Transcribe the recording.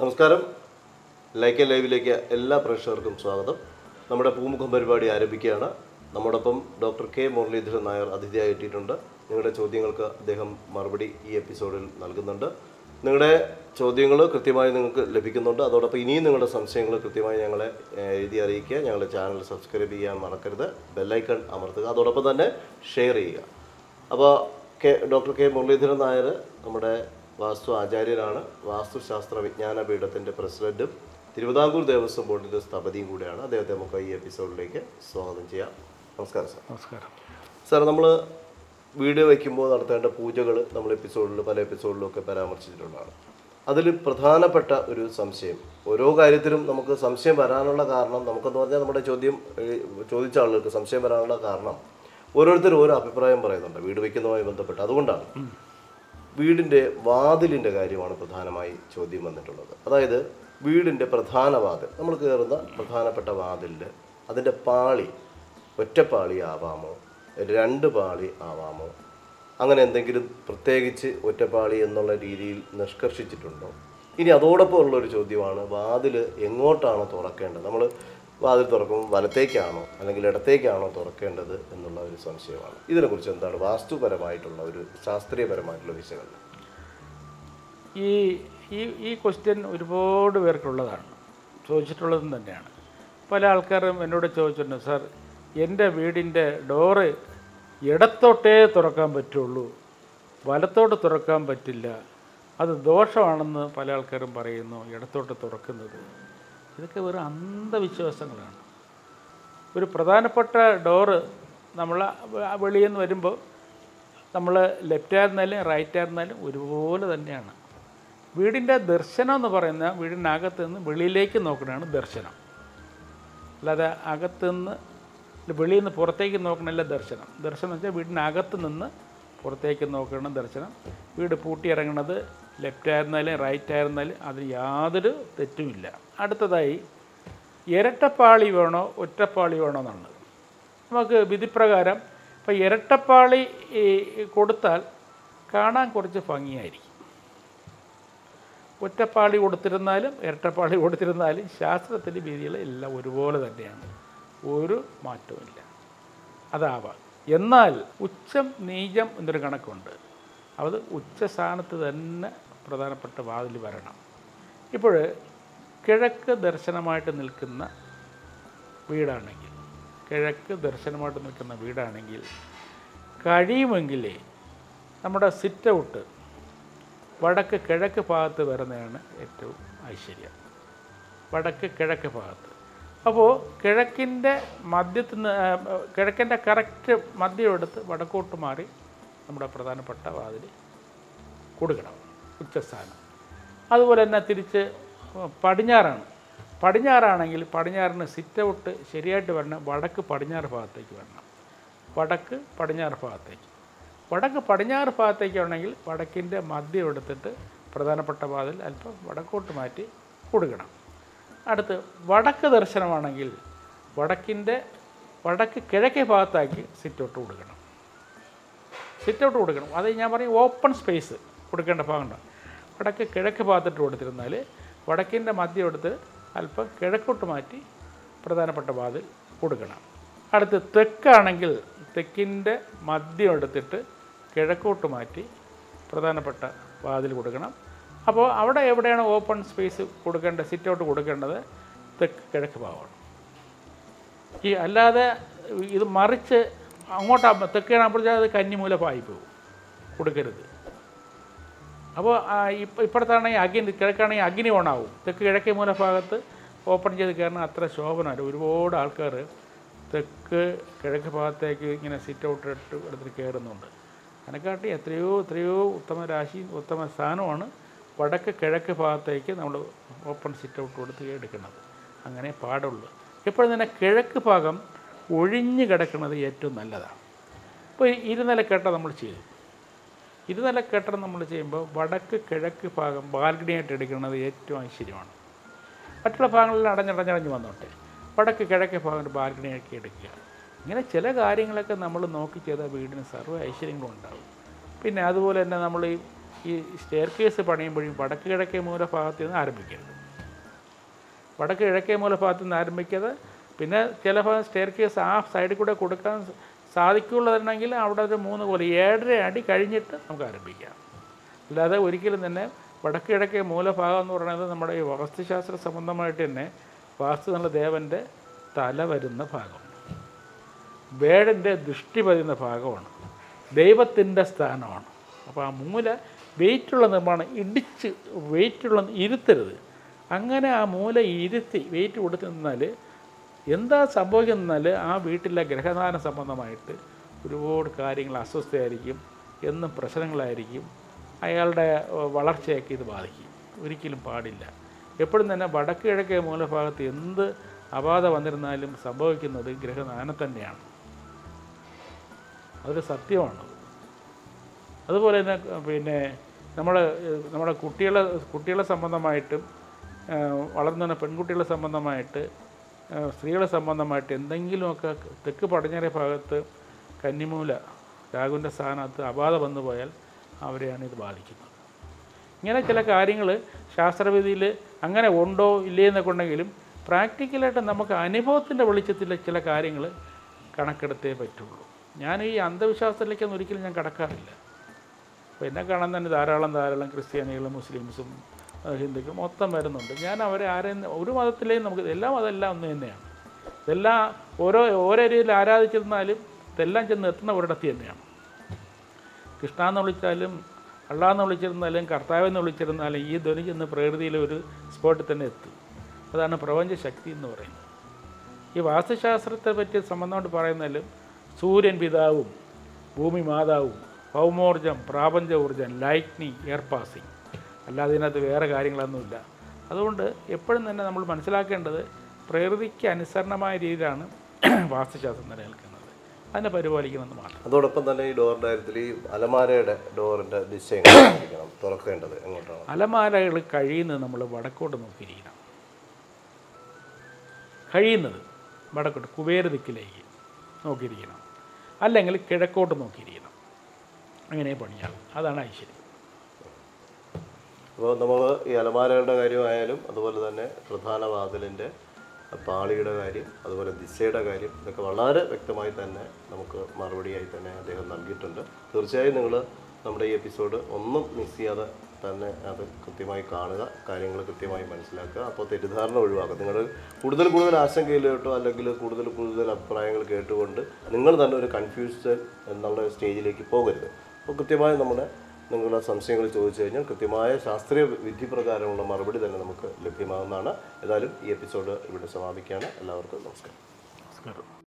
നമസ്കാരം ലൈക്ക് ലൈവിലേക്ക് എല്ലാ പ്രേക്ഷകർക്കും സ്വാഗതം നമ്മുടെ പൂമുഖം പരിപാടി ആരംഭിക്കുകയാണ് നമ്മോടൊപ്പം ഡോക്ടർ കെ മുരളീധരൻ നായർ അതിഥിയായി എത്തിയിട്ടുണ്ട് നിങ്ങളുടെ ചോദ്യങ്ങൾക്ക് അദ്ദേഹം മറുപടി ഈ എപ്പിസോഡിൽ നൽകുന്നുണ്ട് നിങ്ങളുടെ ചോദ്യങ്ങൾ കൃത്യമായി നിങ്ങൾക്ക് ലഭിക്കുന്നുണ്ട് അതോടൊപ്പം ഇനിയും നിങ്ങളുടെ സംശയങ്ങൾ കൃത്യമായി ഞങ്ങളെ ഏഹ്, എഴുതി അറിയിക്കുക ഞങ്ങളുടെ ചാനൽ സബ്സ്ക്രൈബ് ചെയ്യാൻ മറക്കരുത് ബെല്ലൈക്കൺ അമർത്തുക അതോടൊപ്പം തന്നെ ഷെയർ ചെയ്യുക അപ്പോൾ K doctor K Muraleedharan Nair നമ്മുടെ വാസ്തു ആചാര്യനാണ് വാസ്തുശാസ്ത്ര വിജ്ഞാന പീഠത്തിൻ്റെ പ്രസിഡന്റും തിരുവിതാംകൂർ ദേവസ്വം ബോർഡിൻ്റെ സ്ഥപതിയും കൂടിയാണ് അദ്ദേഹത്തെ നമുക്ക് ഈ എപ്പിസോഡിലേക്ക് സ്വാഗതം ചെയ്യാം നമസ്കാരം സാർ നമസ്കാരം സാർ നമ്മൾ വീഡിയോ വയ്ക്കുമ്പോൾ നടത്തേണ്ട പൂജകൾ നമ്മൾ എപ്പിസോഡിൽ പല എപ്പിസോഡിലും ഒക്കെ പരാമർശിച്ചിട്ടുള്ളതാണ് അതിൽ പ്രധാനപ്പെട്ട ഒരു സംശയം ഓരോ കാര്യത്തിലും നമുക്ക് സംശയം വരാനുള്ള കാരണം നമുക്കെന്ന് പറഞ്ഞാൽ നമ്മുടെ ചോദ്യം ഏഹ്, ചോദിച്ച ആളുകൾക്ക് സംശയം വരാനുള്ള കാരണം ഓരോരുത്തരും ഓരോ അഭിപ്രായം പറയുന്നുണ്ട് വീട് വയ്ക്കുന്നതുമായി ബന്ധപ്പെട്ട് അതുകൊണ്ടാണ് വീടിൻ്റെ വാതിലിൻ്റെ കാര്യമാണ് പ്രധാനമായി ചോദ്യം വന്നിട്ടുള്ളത് അതായത് വീടിൻ്റെ പ്രധാന വാതിൽ നമ്മൾ കയറുന്ന പ്രധാനപ്പെട്ട വാതിലിൽ അതിൻ്റെ പാളി ഒറ്റപ്പാളി ആവാമോ രണ്ട് പാളി ആവാമോ അങ്ങനെ എന്തെങ്കിലും പ്രത്യേകിച്ച് ഒറ്റപ്പാളി എന്നുള്ള രീതിയിൽ നിഷ്കർഷിച്ചിട്ടുണ്ടോ ഇനി അതോടൊപ്പം ഉള്ളൊരു ചോദ്യമാണ് വാതിൽ എങ്ങോട്ടാണോ തുറക്കേണ്ടത് നമ്മൾ വാതിൽ തുറക്കുമ്പോൾ വലത്തേക്കാണോ അല്ലെങ്കിൽ ഇടത്തേക്കാണോ തുറക്കേണ്ടത് എന്നുള്ള ഒരു സംശയമാണ് ഇതിനെക്കുറിച്ച് എന്താണ് വാസ്തുപരമായിട്ടുള്ള ഒരു ശാസ്ത്രീയപരമായിട്ടുള്ള വിശകലനം ഈ ഈ ഈ ക്വസ്റ്റ്യൻ ഒരുപാട് പേർക്കുള്ളതാണ് ചോദിച്ചിട്ടുള്ളതും തന്നെയാണ് പല ആൾക്കാരും എന്നോട് ചോദിച്ചിട്ടുണ്ട് സാർ എൻ്റെ വീടിൻ്റെ ഡോറ് ഇടത്തോട്ടേ തുറക്കാൻ പറ്റുള്ളൂ വലത്തോട്ട് തുറക്കാൻ പറ്റില്ല അത് ദോഷമാണെന്ന് പല ആൾക്കാരും പറയുന്നു ഇടത്തോട്ട് തുറക്കുന്നത് ഇതൊക്കെ വെറും അന്ധവിശ്വാസങ്ങളാണ് ഒരു പ്രധാനപ്പെട്ട ഡോറ് നമ്മൾ വെളിയിൽ നിന്ന് വരുമ്പോൾ നമ്മൾ ലെഫ്റ്റ് ആയിരുന്നാലും റൈറ്റ് ആയിരുന്നാലും ഒരുപോലെ തന്നെയാണ് വീടിൻ്റെ ദർശനം എന്ന് പറയുന്ന വീടിനകത്ത് നിന്ന് വെളിയിലേക്ക് നോക്കണതാണ് ദർശനം അല്ലാതെ അകത്ത് നിന്ന് വെളിയിൽ നിന്ന് പുറത്തേക്ക് നോക്കണല്ല ദർശനം ദർശനം എന്ന് വെച്ചാൽ വീടിനകത്ത് നിന്ന് പുറത്തേക്ക് നോക്കണം ദർശനം വീട് പൂട്ടിയിറങ്ങണത് ലെഫ്റ്റ് ആയിരുന്നാലും റൈറ്റ് ആയിരുന്നാലും അതിന് യാതൊരു തെറ്റുമില്ല അടുത്തതായി ഇരട്ടപ്പാളി വേണോ ഒറ്റപ്പാളി വേണോ എന്നുള്ളത് നമുക്ക് വിധിപ്രകാരം ഇപ്പോൾ ഇരട്ടപ്പാളി ഈ, കൊടുത്താൽ കാണാൻ കുറച്ച് ഭംഗിയായിരിക്കും ഒറ്റപ്പാളി കൊടുത്തിരുന്നാലും ഇരട്ടപ്പാളി കൊടുത്തിരുന്നാലും ശാസ്ത്രത്തിൻ്റെ വിധികൾ എല്ലാം ഒരുപോലെ തന്നെയാണ് ഒരു മാറ്റവുമില്ല അതാവാം എന്നാൽ ഉച്ചം നീചം എന്നൊരു കണക്കുണ്ട് അത് ഉച്ചസ്ഥാനത്ത് തന്നെ പ്രധാനപ്പെട്ട വാതിൽ വരണം ഇപ്പോൾ കിഴക്ക് ദർശനമായിട്ട് നിൽക്കുന്ന വീടാണെങ്കിൽ കിഴക്ക് ദർശനമായിട്ട് നിൽക്കുന്ന വീടാണെങ്കിൽ കഴിയുമെങ്കിലേ നമ്മുടെ സിറ്റ് ഔട്ട് വടക്ക് കിഴക്ക് ഭാഗത്ത് വരുന്നതാണ് ഏറ്റവും ഐശ്വര്യം വടക്ക് കിഴക്ക് ഭാഗത്ത് അപ്പോൾ കിഴക്കിൻ്റെ മധ്യത്തിൽ നിന്ന് ആ, കിഴക്കിൻ്റെ കറക്റ്റ് മദ്യം എടുത്ത് വടക്കോട്ട് മാറി നമ്മുടെ പ്രധാനപ്പെട്ട വാതിൽ കൊടുക്കണം ഉച്ചസ്ഥാനം അതുപോലെ തന്നെ തിരിച്ച് പടിഞ്ഞാറാണ് പടിഞ്ഞാറാണെങ്കിൽ പടിഞ്ഞാറിന് സിറ്റ് ഔട്ട് ശരിയായിട്ട് വരണം വടക്ക് പടിഞ്ഞാറ് ഭാഗത്തേക്ക് വരണം വടക്ക് പടിഞ്ഞാറ് ഭാഗത്തേക്ക് വടക്ക് പടിഞ്ഞാറ് ഭാഗത്തേക്ക് ആണെങ്കിൽ വടക്കിൻ്റെ മദ്യം എടുത്തിട്ട് പ്രധാനപ്പെട്ട വാതിൽ അല്പം വടക്കോട്ട് മാറ്റി കൊടുക്കണം അടുത്ത് വടക്ക് ദർശനമാണെങ്കിൽ വടക്കിൻ്റെ വടക്ക് കിഴക്കേ ഭാഗത്താക്കി സിറ്റ് ഔട്ട് കൊടുക്കണം സിറ്റ് ഔട്ട് കൊടുക്കണം അത് ഞാൻ പറയും ഓപ്പൺ സ്പേസ് കൊടുക്കേണ്ട ഭാഗമുണ്ട് വടക്ക് കിഴക്ക് ഭാഗത്തിട്ട് കൊടുത്തിരുന്നാൽ വടക്കിൻ്റെ മദ്യം എടുത്ത് അല്പം കിഴക്കോട്ട് മാറ്റി പ്രധാനപ്പെട്ട വാതിൽ കൊടുക്കണം അടുത്ത് തെക്കാണെങ്കിൽ തെക്കിൻ്റെ മദ്യം എടുത്തിട്ട് കിഴക്കോട്ട് മാറ്റി പ്രധാനപ്പെട്ട വാതിൽ കൊടുക്കണം അപ്പോൾ അവിടെ എവിടെയാണ് ഓപ്പൺ സ്പേസ് കൊടുക്കേണ്ടത് സിറ്റ് ഔട്ട് കൊടുക്കേണ്ടത് തെക്ക് കിഴക്ക് ഭാഗമാണ് ഈ അല്ലാതെ ഇത് മറിച്ച് അങ്ങോട്ടാകുമ്പോൾ തെക്കേണാകുമ്പോഴത്തേക്ക് അത് കന്നിമൂല പായി പോകും കൊടുക്കരുത് അപ്പോൾ ഇപ്പം ഇപ്പോഴത്താണെങ്കിൽ അഗ്നി കിഴക്കാണെങ്കിൽ അഗ്നി ഓണാവും തെക്ക് കിഴക്കേ മൂല ഭാഗത്ത് ഓപ്പൺ ചെയ്ത് കയറണം അത്ര ശോഭനമല്ല ഒരുപാട് ആൾക്കാർ തെക്ക് കിഴക്ക് ഭാഗത്തേക്ക് ഇങ്ങനെ സിറ്റ് ഔട്ട് ഇട്ട് എടുത്തിട്ട് കയറുന്നുണ്ട് അതിനെക്കാട്ടി എത്രയോ എത്രയോ ഉത്തമ രാശി ഉത്തമ സ്ഥാനമാണ് വടക്ക് കിഴക്ക് ഭാഗത്തേക്ക് നമ്മൾ ഓപ്പൺ സിറ്റ് ഔട്ട് കൊടുത്ത് എടുക്കുന്നത് അങ്ങനെ പാടുള്ളൂ എപ്പോഴും തന്നെ കിഴക്ക് ഭാഗം ഒഴിഞ്ഞു കിടക്കുന്നത് ഏറ്റവും നല്ലതാണ് ഇപ്പോൾ ഇരുനില കെട്ട നമ്മൾ ചെയ്തു ഇരുനില കെട്ടം നമ്മൾ ചെയ്യുമ്പോൾ വടക്ക് കിഴക്ക് ഭാഗം ബാൽക്കണിയായിട്ട് എടുക്കുന്നത് ഏറ്റവും ഐശ്വര്യമാണ് മറ്റുള്ള ഭാഗങ്ങളിൽ അടഞ്ഞടഞ്ഞടഞ്ഞ് വന്നോട്ടെ വടക്ക് കിഴക്കേ ഭാഗം ഒരു ബാൽക്കണിയാക്കി എടുക്കുക ഇങ്ങനെ ചില കാര്യങ്ങളൊക്കെ നമ്മൾ നോക്കി ചെയ്താൽ വീടിന് സർവ്വ ഐശ്വര്യങ്ങളും ഉണ്ടാവും പിന്നെ അതുപോലെ തന്നെ നമ്മൾ ഈ ഈ സ്റ്റെയർ കേസ് പണിയുമ്പോഴും വടക്ക് കിഴക്കേ മൂല ഭാഗത്ത് നിന്ന് ആരംഭിക്കരുത് വടക്ക് കിഴക്കേ മൂലഭാഗത്ത് നിന്ന് ആരംഭിക്കാതെ പിന്നെ ചില ഭാഗം സ്റ്റെയർ കേസ് ആ സൈഡിൽ കൂടെ കൊടുക്കാൻ സാധിക്കുള്ളതെങ്കിൽ അവിടെ ഒരു മൂന്ന് പോലെ ഏഴര അടി കഴിഞ്ഞിട്ട് നമുക്ക് ആരംഭിക്കാം അല്ലാതെ ഒരിക്കലും തന്നെ വടക്ക് കിഴക്കേ മൂലഭാഗം എന്ന് പറയുന്നത് നമ്മുടെ ഈ വാസ്തുശാസ്ത്ര സംബന്ധമായിട്ട് തന്നെ വാസ്തു എന്നുള്ള ദേവൻ്റെ തല വരുന്ന ഭാഗം വേടൻ്റെ ദൃഷ്ടി പതിയുന്ന ഭാഗമാണ് ദൈവത്തിൻ്റെ സ്ഥാനമാണ് അപ്പോൾ ആ മൂല വെയിറ്റുള്ള നിർമ്മാണം ഇടിച്ച് വെയിറ്റുള്ള ഇരുത്തരുത് അങ്ങനെ ആ മൂല ഇരുത്തി വെയിറ്റ് കൊടുത്ത് നിന്നാൽ എന്താ സംഭവിക്കുന്നാൽ ആ വീട്ടിലെ ഗ്രഹദാന സംബന്ധമായിട്ട് ഒരുപാട് കാര്യങ്ങൾ അസ്വസ്ഥയായിരിക്കും എന്നും പ്രശ്നങ്ങളായിരിക്കും അയാളുടെ ഏഹ്, വളർച്ചയൊക്കെ ഇത് ബാധിക്കും ഒരിക്കലും പാടില്ല എപ്പോഴും തന്നെ വടക്ക് കിഴക്കേ മൂലഭാഗത്ത് എന്ത് അപാത വന്നിരുന്നാലും സംഭവിക്കുന്നത് ഗ്രഹദാനം തന്നെയാണ് അതൊരു സത്യമാണ് അതുപോലെ തന്നെ ഏഹ്, പിന്നെ നമ്മൾ നമ്മുടെ കുട്ടികളെ കുട്ടികളെ സംബന്ധമായിട്ടും ഏഹ്, വളർന്നു വരുന്ന പെൺകുട്ടികളെ സംബന്ധമായിട്ട് ഏഹ്, സ്ത്രീകളെ സംബന്ധമായിട്ട് എന്തെങ്കിലുമൊക്കെ തെക്ക് പടിഞ്ഞാറേ ഭാഗത്ത് കന്നിമൂല രാഘുവിൻ്റെ സ്ഥാനത്ത് അപാത വന്നു പോയാൽ അവരെയാണ് ഇത് ബാധിക്കുന്നത് ഇങ്ങനെ ചില കാര്യങ്ങൾ ശാസ്ത്രവിധിയിൽ അങ്ങനെ ഉണ്ടോ ഇല്ലേ എന്നൊക്കെ ഉണ്ടെങ്കിലും പ്രാക്ടിക്കലായിട്ട് നമുക്ക് അനുഭവത്തിൻ്റെ വെളിച്ചത്തിൽ ചില കാര്യങ്ങൾ കണക്കെടുത്തേ പറ്റുള്ളൂ ഞാൻ ഈ അന്ധവിശ്വാസത്തിലേക്കൊന്നും ഒരിക്കലും ഞാൻ കടക്കാറില്ല അപ്പോൾ എന്നെ കാണാൻ തന്നെ ധാരാളം ധാരാളം ക്രിസ്ത്യാനികളും മുസ്ലിംസും ആ, ഹിന്ദുക്കളും മൊത്തം വരുന്നുണ്ട് ഞാൻ അവരെ ആരെയും ഒരു മതത്തിലെയും നമുക്ക് എല്ലാ മതം എല്ലാം ഒന്ന് തന്നെയാണ് ഇതെല്ലാം ഓരോ ഓരോ രീതിയിൽ ആരാധിച്ചിരുന്നാലും ഇതെല്ലാം ചെന്ന് എത്തുന്ന ഒരിടത്ത് തന്നെയാണ് കൃഷ്ണ എന്ന് വിളിച്ചാലും അള്ളാഹ് എന്ന് വിളിച്ചിരുന്നാലും കർത്താവ് എന്ന് വിളിച്ചിരുന്നാലും ഈ ധ്വനി ചെന്ന് പ്രകൃതിയിലെ ഒരു സ്പോട്ടിൽ തന്നെ എത്തും അതാണ് പ്രപഞ്ച ശക്തി എന്ന് പറയുന്നത് ഈ വാസ്തുശാസ്ത്രത്തെ പറ്റി സംബന്ധമായിട്ട് പറയുന്നാലും സൂര്യൻ പിതാവും ഭൂമി മാതാവും ഭൗമോർജം പ്രാപഞ്ച ഊർജം ലൈറ്റ്നിങ് എയർ പാസിങ് അല്ലാതെ ഇതിനകത്ത് വേറെ കാര്യങ്ങളൊന്നുമില്ല അതുകൊണ്ട് എപ്പോഴും തന്നെ നമ്മൾ മനസ്സിലാക്കേണ്ടത് പ്രകൃതിക്ക് അനുസരണമായ രീതിയിലാണ് വാസ്തുശാസ്ത്രം നിലനിൽക്കുന്നത് അതിനെ പരിപാലിക്കണമെന്ന് മാത്രം അതോടൊപ്പം തന്നെ ഈ ഡോറിൻ്റെ കാര്യത്തിൽ ഈ അലമാരയുടെ ഡോറിൻ്റെ ദിശ എങ്ങനെയായിരിക്കണം തുറക്കേണ്ടത് എങ്ങോട്ടാണ് അലമാരകൾ കഴിയുന്നത് നമ്മൾ വടക്കോട്ട് നോക്കിയിരിക്കണം കഴിയുന്നത് വടക്കോട്ട് കുബേര ദിക്കിലേക്ക് നോക്കിയിരിക്കണം അല്ലെങ്കിൽ കിഴക്കോട്ട് നോക്കിയിരിക്കണം അങ്ങനെ പണിയാവും അതാണ് ഐശ്വര്യം അപ്പോൾ നമ്മൾ ഈ അലമാരകളുടെ കാര്യമായാലും അതുപോലെ തന്നെ പ്രധാന വാതിലിൻ്റെ പാളിയുടെ കാര്യം അതുപോലെ ദിശയുടെ കാര്യം ഇതൊക്കെ വളരെ വ്യക്തമായി തന്നെ നമുക്ക് മറുപടിയായി തന്നെ അദ്ദേഹം നൽകിയിട്ടുണ്ട് തീർച്ചയായും നിങ്ങൾ നമ്മുടെ ഈ എപ്പിസോഡ് ഒന്നും മിസ് ചെയ്യാതെ തന്നെ അത് കൃത്യമായി കാണുക കാര്യങ്ങൾ കൃത്യമായി മനസ്സിലാക്കുക അപ്പോൾ തെറ്റിദ്ധാരണ ഒഴിവാക്കുക നിങ്ങൾ കൂടുതൽ കൂടുതൽ ആശങ്കയിലോട്ടോ അല്ലെങ്കിൽ കൂടുതൽ കൂടുതൽ അഭിപ്രായങ്ങൾ കേട്ടുകൊണ്ട് നിങ്ങൾ തന്നെ ഒരു കൺഫ്യൂഷൻ എന്നുള്ള സ്റ്റേജിലേക്ക് പോകരുത് അപ്പോൾ കൃത്യമായി നമ്മുടെ നിങ്ങളുടെ സംശയങ്ങൾ ചോദിച്ചു കഴിഞ്ഞാൽ കൃത്യമായ ശാസ്ത്രീയ വിധി പ്രകാരമുള്ള മറുപടി തന്നെ നമുക്ക് ലഭ്യമാകുന്നതാണ് ഏതായാലും ഈ എപ്പിസോഡ് ഇവിടെ സമാപിക്കുകയാണ് എല്ലാവർക്കും നമസ്കാരം നമസ്കാരം